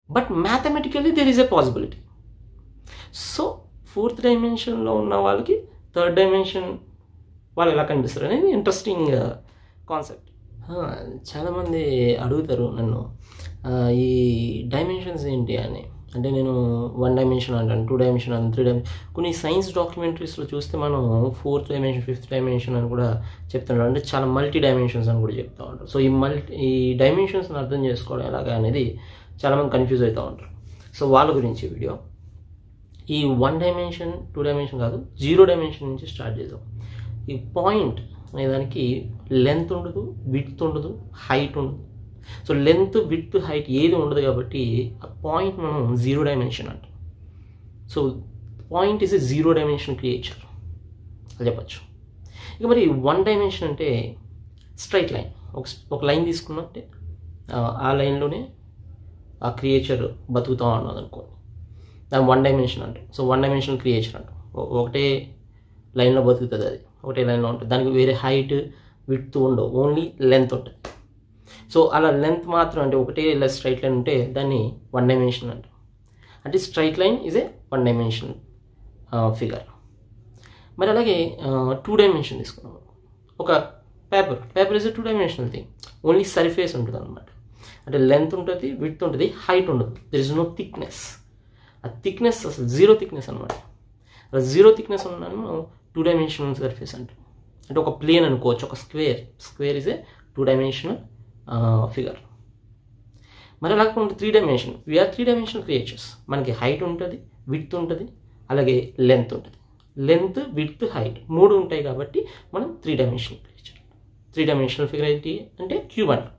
but mathematically there is a possibility so fourth డైమెన్షన్లో ఉన్న వాళ్ళకి థర్డ్ డైమెన్షన్ వాళ్ళు ఎలా కనిపిస్తారు అనేది ఇంట్రెస్టింగ్ కాన్సెప్ట్ చాలామంది అడుగుతారు నన్ను ఆ, ఈ డైమెన్షన్స్ ఏంటి అని అంటే నేను వన్ డైమెన్షన్ అంటాను టూ డైమెన్షన్ అంటాను త్రీ డైమెన్షన్ కొన్ని సైన్స్ డాక్యుమెంటరీస్లో చూస్తే మనం ఫోర్త్ డైమెన్షన్ ఫిఫ్త్ డైమెన్షన్ అని కూడా చెప్తుంటారు అంటే చాలా మల్టీ డైమెన్షన్స్ అని కూడా చెప్తూ ఉంటారు సో ఈ మల్టీ ఈ డైమెన్షన్స్ని అర్థం చేసుకోవడం ఎలాగా అనేది చాలామంది కన్ఫ్యూజ్ అవుతూ ఉంటారు సో వాళ్ళ గురించి ఈ వీడియో ఈ వన్ డైమెన్షన్ టూ డైమెన్షన్ కాదు జీరో డైమెన్షన్ నుంచి స్టార్ట్ చేద్దాం ఈ పాయింట్ అనే దానికి లెంత్ ఉండదు విడ్త్ ఉండదు హైట్ ఉండదు సో లెంత్ విడ్త్ హైట్ ఏది ఉండదు కాబట్టి ఆ పాయింట్ మనం జీరో డైమెన్షన్ అంటాం so point is a zero dimension creature అది చెప్పచ్చు ఇక మరి వన్ డైమెన్షన్ అంటే స్ట్రైట్ లైన్ ఒక ఒక లైన్ తీసుకున్నట్టే ఆ- ఆ లైన్లోనే ఆ క్రియేచర్ బతుకుతా ఉన్నది అనుకోండి దాని వన్ డైమెన్షన్ అంటాం సో వన్ డైమెన్షన్ క్రియేచర్ అంటాం ఒ- ఒకటే లైన్లో బతుకుతుంది అది ఒకటే లైన్లో ఉంటుంది దానికి వేరే హైట్ విడ్త్ ఉండవు ఓన్లీ లెంత్ ఉంటుంది సో అలా లెంత్ మాత్రం అంటే ఒకటే ఇలా స్ట్రైట్ లైన్ ఉంటే దాన్ని వన్ డైమెన్షన్ అంటాం అంటే straight line is a one dimension figure మరి అలాగే టూ డైమెన్షన్ తీసుకున్నాం ఒక paper paper is two dimensional thing only surface ఉంటుంది అనమాట అంటే లెంత్ ఉంటుంది విడ్త్ ఉంటుంది హైట్ ఉండదు దెర్ ఇస్ నో థిక్నెస్ ఆ థిక్నెస్ అసలు జీరో థిక్నెస్ అనమాట అలా జీరో థిక్నెస్ ఉన్నాను మనం టూ డైమెన్షనల్ సర్ఫేస్ అంటాం అంటే ఒక ప్లేన్ అనుకోవచ్చు ఒక square square is a two dimensional figure మరి అలా కాకుండా three dimension we are three dimensional creatures మనకి హైట్ ఉంటుంది విడ్త్ ఉంటుంది అలాగే లెంత్ ఉంటుంది లెంత్ విడ్త్ హైట్ మూడు ఉంటాయి కాబట్టి మనం three dimensional creature three dimensional figure ఏంటి అంటే క్యూబ్ అంటాం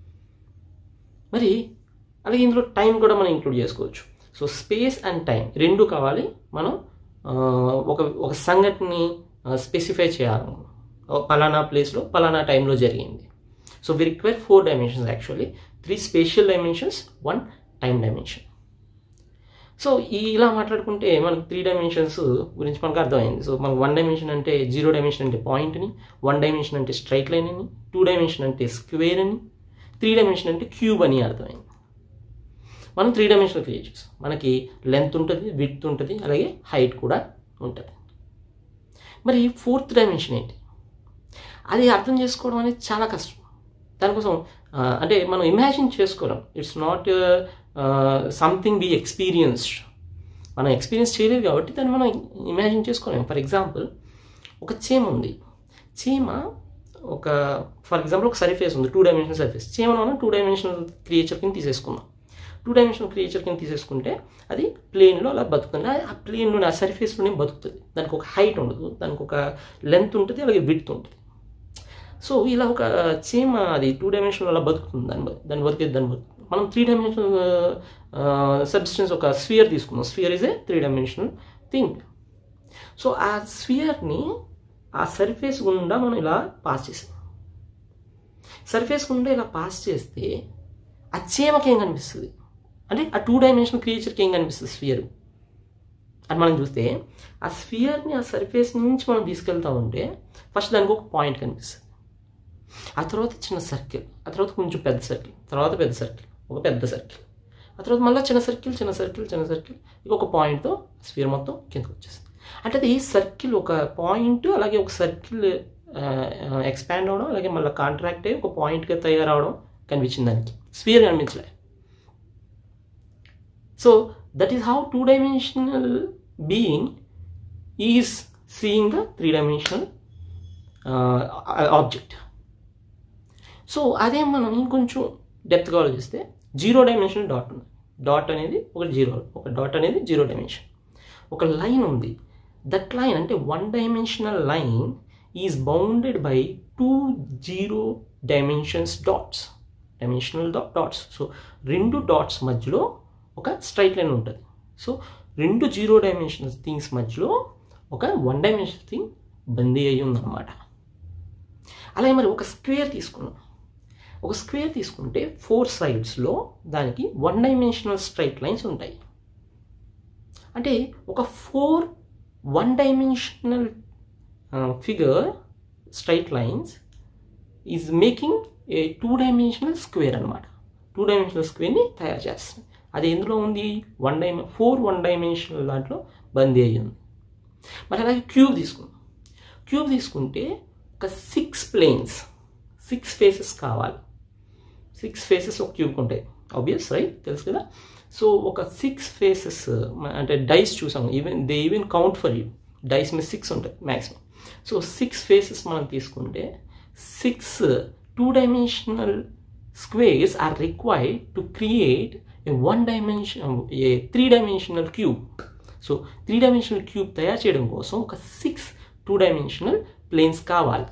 మరి అలాగే ఇందులో టైం కూడా మనం ఇంక్లూడ్ చేసుకోవచ్చు సో స్పేస్ అండ్ టైం రెండు కావాలి మనం ఆ, ఒక ఒక సంఘటనని స్పెసిఫై చేయాలి ఓ పలానా ప్లేస్లో పలానా టైంలో జరిగింది so we require four dimensions actually three spatial dimensions one time dimension so ఈ ఇలా మాట్లాడుకుంటే మనకు త్రీ డైమెన్షన్స్ గురించి మనకు అర్థమైంది సో మనకు వన్ డైమెన్షన్ అంటే జీరో డైమెన్షన్ అంటే పాయింట్ని వన్ డైమెన్షన్ అంటే స్ట్రైట్ లైన్ అని టూ డైమెన్షన్ అంటే స్క్వేర్ అని త్రీ డైమెన్షన్ అంటే క్యూబ్ అని అర్థమైంది మనం త్రీ డైమెన్షనల్ క్రియేచర్స్ మనకి లెంత్ ఉంటుంది విడ్త్ ఉంటుంది అలాగే హైట్ కూడా ఉంటుంది మరి ఫోర్త్ డైమెన్షన్ ఏంటి అది అర్థం చేసుకోవడం అనేది చాలా కష్టం దానికోసం ఆ, అంటే మనం ఇమాజిన్ చేసుకోవడం it's not something be experienced మనం ఎక్స్పీరియన్స్ చేయలేదు కాబట్టి దాన్ని మనం ఇమాజిన్ చేసుకోలేము ఫర్ ఎగ్జాంపుల్ ఒక చీమ ఉంది చీమ ఒక ఫర్ ఎగ్జాంపుల్ ఒక సర్ఫేస్ ఉంది టూ డైమెన్షనల్ సర్ఫేస్ చీమను మనం టూ డైమెన్షనల్ క్రియేచర్ కింద తీసేసుకుందాం టూ డైమెన్షనల్ క్రియేచర్ కింద తీసేసుకుంటే అది ప్లేన్లో అలా బతుకుతుంది ఆ- ఆ ప్లేన్లోనే ఆ సర్ఫేస్లోనే బతుకుతుంది దానికి ఒక హైట్ ఉండదు దానికి ఒక లెంత్ ఉంటుంది అలాగే విడ్త్ ఉంటుంది సో ఇలా ఒక చీమ అది టూ డైమెన్షనల్ అలా బతుకుతుంది దాని బ- దాని బతికేది దాని బతుకుతుంది మనం త్రీ డైమెన్షనల్ సబ్స్టెన్స్ ఒక స్ఫియర్ తీసుకుందాం sphere is a three dimensional thing so ఆ స్ఫియర్ని ఆ సర్ఫేస్ గుండా మనం ఇలా పాస్ చేసాం సర్ఫేస్ గుండా ఇలా పాస్ చేస్తే ఆ చీమకి ఏం కనిపిస్తుంది అంటే ఆ టూ డైమెన్షనల్ క్రియేచర్కి ఏం కనిపిస్తుంది స్ఫియర్ అని మనం చూస్తే ఆ స్ఫియర్ని ఆ సర్ఫేస్ నుంచి మనం తీసుకెళ్తా ఉంటే ఫస్ట్ దానికి ఒక పాయింట్ కనిపిస్తుంది ఆ తర్వాత చిన్న సర్కిల్ ఆ తర్వాత కొంచెం పెద్ద సర్కిల్ తర్వాత పెద్ద సర్కిల్ ఒక పెద్ద సర్కిల్ ఆ తర్వాత మళ్ళీ చిన్న సర్కిల్ చిన్న సర్కిల్ చిన్న సర్కిల్ ఇక ఒక పాయింట్తో స్ఫియర్ మొత్తం కిందకు వచ్చేస్తుంది అంటే అది సర్కిల్ ఒక పాయింట్ అలాగే ఒక సర్కిల్ ఎక్స్పాండ్ అవడం అలాగే మళ్ళీ కాంట్రాక్ట్ అయ్యి ఒక పాయింట్గా తయారవడం కనిపించింది దానికి స్ఫియర్ కనిపించలే so that is how two dimensional being is seeing the three dimensional object so అదే మనం ఇంకొంచెం డెప్త్గా ఆలోచిస్తే జీరో డైమెన్షన్ డాట్ ఉంది డాట్ అనేది ఒక జీరో ఒక డాట్ అనేది జీరో డైమెన్షన్ ఒక లైన్ ఉంది దట్ లైన్ అంటే one dimensional line is bounded by two zero dimensions dots dimensional dots so రెండు డాట్స్ మధ్యలో ఒక స్ట్రైట్ లైన్ ఉంటుంది సో రెండు జీరో డైమెన్షనల్ థింగ్స్ మధ్యలో ఒక వన్ డైమెన్షనల్ థింగ్ బందీ అయి ఉందన్నమాట అలాగే మరి ఒక స్క్వేర్ తీసుకున్నాం ఒక స్క్వేర్ తీసుకుంటే ఫోర్ సైడ్స్లో దానికి వన్ డైమెన్షనల్ స్ట్రైట్ లైన్స్ ఉంటాయి అంటే ఒక four one dimensional figure straight lines is making a two dimensional square అనమాట టూ డైమెన్షనల్ స్క్వేర్ని తయారు చేస్తుంది అది ఎందులో ఉంది వన్ డైమె ఫోర్ వన్ డైమెన్షనల్ దాంట్లో బందీ అయ్యింది మరి అలాగే క్యూబ్ తీసుకుందాం క్యూబ్ తీసుకుంటే ఒక సిక్స్ ప్లేన్స్ సిక్స్ ఫేసెస్ కావాలి సిక్స్ ఫేసెస్ ఒక క్యూబ్కి ఉంటాయి ఆబ్వియస్ రైట్ తెలుసు కదా సో ఒక సిక్స్ ఫేసెస్ అంటే డైస్ చూసాం even they even count for you dice మీద సిక్స్ ఉంటాయి మ్యాక్సిమం సో సిక్స్ ఫేసెస్ మనం తీసుకుంటే six two dimensional squares are required to create a one dimension a three dimensional cube so three dimensional cube తయారు చేయడం కోసం ఒక six two dimensional planes కావాలి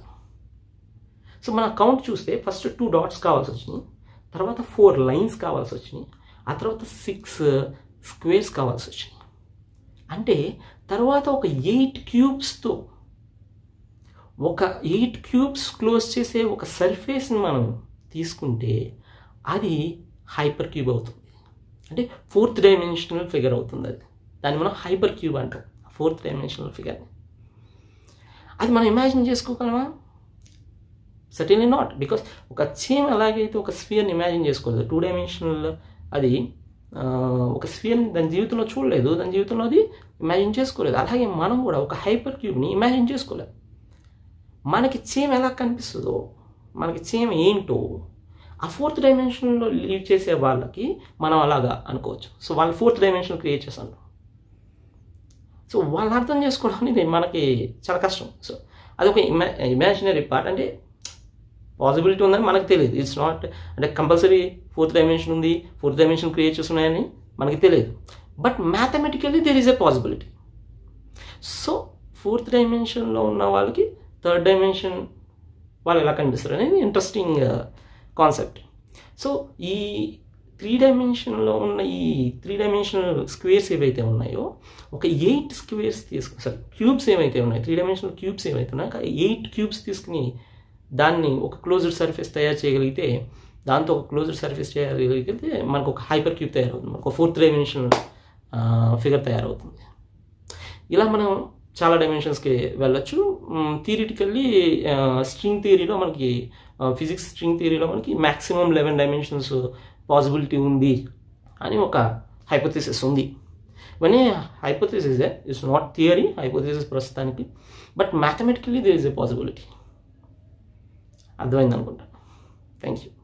so మన కౌంట్ చూస్తే ఫస్ట్ టూ డాట్స్ కావాల్సి వచ్చినాయి తర్వాత ఫోర్ లైన్స్ కావాల్సి వచ్చినాయి ఆ తర్వాత సిక్స్ స్క్వేర్స్ కావాల్సి వచ్చినాయి అంటే తర్వాత ఒక ఎయిట్ క్యూబ్స్తో ఒక ఎయిట్ క్యూబ్స్ క్లోజ్ చేసే ఒక సర్ఫేస్ని మనం తీసుకుంటే అది హైపర్ క్యూబ్ అవుతుంది అంటే ఫోర్త్ డైమెన్షనల్ ఫిగర్ అవుతుంది అది దాన్ని మనం హైపర్ క్యూబ్ అంటాం ఫోర్త్ డైమెన్షనల్ ఫిగర్ని అది మనం ఇమాజిన్ చేసుకోగలమా సర్టన్లీ నాట్ బికాస్ ఒక చీమ్ ఎలాగైతే ఒక స్ఫియర్ని ఇమాజిన్ చేసుకోలేదు టూ డైమెన్షనల్ అది ఒక స్ఫియర్ని దాని జీవితంలో చూడలేదు దాని జీవితంలో అది ఇమాజిన్ చేసుకోలేదు అలాగే మనం కూడా ఒక హైపర్ క్యూబ్ని ఇమాజిన్ చేసుకోలేదు మనకి చీమ్ ఎలా కనిపిస్తుందో మనకి చీమ్ ఏంటో ఆ ఫోర్త్ డైమెన్షన్లో లీవ్ చేసే వాళ్ళకి మనం అలాగా అనుకోవచ్చు సో వాళ్ళు ఫోర్త్ డైమెన్షన్ క్రియేట్ చేశాను సో వాళ్ళని అర్థం చేసుకోవడం అనేది మనకి చాలా కష్టం సో అదొక ఇమా ఇమాజినరీ పార్ట్ అంటే పాసిబిలిటీ ఉందని మనకు తెలియదు ఇట్స్ నాట్ అంటే కంపల్సరీ ఫోర్త్ డైమెన్షన్ ఉంది ఫోర్త్ డైమెన్షన్ క్రియేట్ చేస్తున్నాయని మనకి తెలియదు but mathematically there is a possibility so fourth డైమెన్షన్లో ఉన్న వాళ్ళకి థర్డ్ డైమెన్షన్ వాళ్ళు ఎలా కనిపిస్తారు అనేది ఇంట్రెస్టింగ్ కాన్సెప్ట్ సో ఈ త్రీ డైమెన్షన్లో ఉన్న ఈ త్రీ డైమెన్షనల్ స్క్వేర్స్ ఏవైతే ఉన్నాయో ఒక ఎయిట్ స్క్వేర్స్ తీసుకు సారీ క్యూబ్స్ ఏవైతే ఉన్నాయి త్రీ డైమెన్షనల్ క్యూబ్స్ ఏవైతే ఉన్నాయో ఎయిట్ క్యూబ్స్ తీసుకుని దాన్ని ఒక క్లోజ్డ్ సర్ఫేస్ తయారు చేయగలిగితే దాంతో ఒక క్లోజ్డ్ సర్ఫేస్ చేయగలిగితే మనకు ఒక హైపర్ క్యూబ్ తయారవుతుంది మనకు ఒక ఫోర్త్ డైమెన్షనల్ ఫిగర్ తయారవుతుంది ఇలా మనం చాలా డైమెన్షన్స్కి వెళ్ళొచ్చు థియరిటికల్లీ స్ట్రింగ్ థియరీలో మనకి ఫిజిక్స్ స్ట్రింగ్ థియరీలో మనకి మ్యాక్సిమం లెవెన్ డైమెన్షన్స్ పాసిబిలిటీ ఉంది అని ఒక హైపోథిసిస్ ఉంది ఇవన్నీ hypothesis it's not theory hypothesis ప్రస్తుతానికి but mathematically there is a possibility అర్థమైంది అనుకుంటా థ్యాంక్ యూ